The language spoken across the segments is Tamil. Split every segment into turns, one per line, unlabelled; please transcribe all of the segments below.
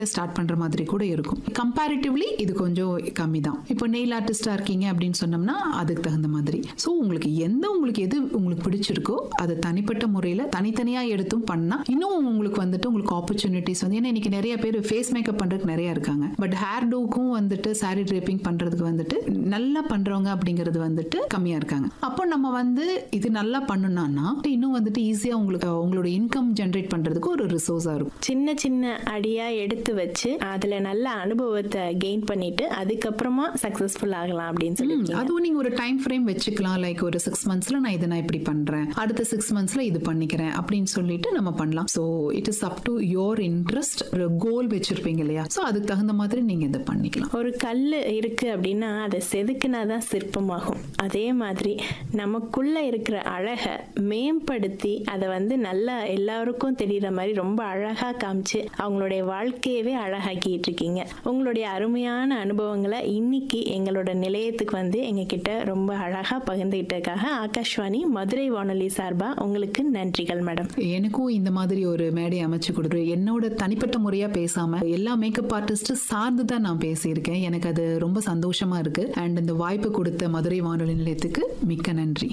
ஸ்டார்ட் பண்ற மாதிரி கூட இருக்கும் கம்பேரிட்டிவ்லி இது கொஞ்சம் கம்மி தான் இப்போ நெயில் ஆர்டிஸ்டா இருக்கீங்க அப்படின்னு சொன்னோம்னா அதுக்கு தகுந்த மாதிரி ஸோ உங்களுக்கு எந்த உங்களுக்கு எது உங்களுக்கு பிடிச்சிருக்கோ அதை தனிப்பட்ட முறையில் தனித்தனியா எடுத்தும் பண்ணா இன்னும் உங்களுக்கு வந்துட்டு உங்களுக்கு ஆப்பர்ச்சுனிட்டிஸ் வந்து ஏன்னா இன்னைக்கு நிறைய பேர் ஃபேஸ் மேக்கப் பண்றதுக்கு நிறைய இருக்காங்க பட் ஹேர் டூக்கும் வந்துட்டு சாரி ட்ரேப்பிங் பண்றதுக்கு வந்துட்டு நல்லா பண்றவங்க அப்படிங்கிறது வந்துட்டு கம்மியா இருக்காங்க அப்போ நம்ம வந்து இது நல்லா பண்ணணும்னா இன்னும் வந்துட்டு ஈஸியா உங்களுக்கு உங்களோட இன்கம் ஜென்ரேட் பண்றதுக்கு ஒரு ரிசோர்ஸா இருக்கும்
சின்ன சின்ன அடியா எடுத்து வச்சு அதுல நல்ல அனுபவத்தை கெயின் பண்ணிட்டு அதுக்கப்புறமா சக்சஸ்ஃபுல் ஆகலாம் அப்படின்னு சொல்லி
அதுவும் நீங்க ஒரு டைம் ஃப்ரேம் வச்சுக்கலாம் லைக் ஒரு சிக்ஸ் மந்த்ஸ்ல நான் இதை நான் இப்படி பண்றேன் அடுத்த சிக்ஸ் மந்த்ஸ்ல இது பண்ணிக்கிறேன் அப்படின்னு சொல்லிட்டு நம்ம பண்ணலாம் so it is up to your interest ஒரு கோல் வச்சிருப்பீங்க இல்லையா ஸோ அதுக்கு தகுந்த மாதிரி நீங்க இதை பண்ணிக்கலாம்
ஒரு கல் இருக்கு அப்படின்னா அதை செதுக்குனாதான் சிற்பமாகும் அதே மாதிரி நமக்குள்ள இருக்கிற அழகை மேம்படுத்தி அதை வந்து நல்லா எல்லாருக்கும் தெரியுற மாதிரி ரொம்ப அழகா காமிச்சு அவங்களுடைய வாழ்க்கையவே அழகாக்கிட்டு இருக்கீங்க உங்களுடைய அருமையான அனுபவங்களை இன்னைக்கு எங்களோட நிலையத்துக்கு வந்து எங்ககிட்ட ரொம்ப அழகா பகிர்ந்துகிட்டதுக்காக ஆகாஷ்வாணி மதுரை வானொலி சார்பா உங்களுக்கு நன்றிகள் மேடம்
எனக்கும் இந்த மாதிரி ஒரு மேடை அமைச்சு கொடுத்து என்னோட தனிப்பட்ட முறையா பேசாம எல்லா மேக்கப் ஆர்டிஸ்ட் சார்ந்து தான் நான் பேசியிருக்கேன் எனக்கு அது ரொம்ப சந்தோஷமா இருக்கு அண்ட் இந்த வாய்ப்பு கொடுத்த மதுரை வானொலி நிலையத்துக்கு மிக்க நன்றி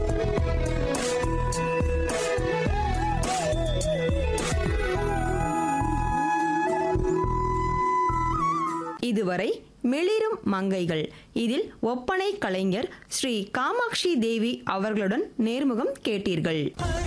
இதுவரை மிளிரும் மங்கைகள் இதில் ஒப்பனை கலைஞர் ஸ்ரீ காமாட்சி தேவி அவர்களுடன் நேர்முகம் கேட்டீர்கள்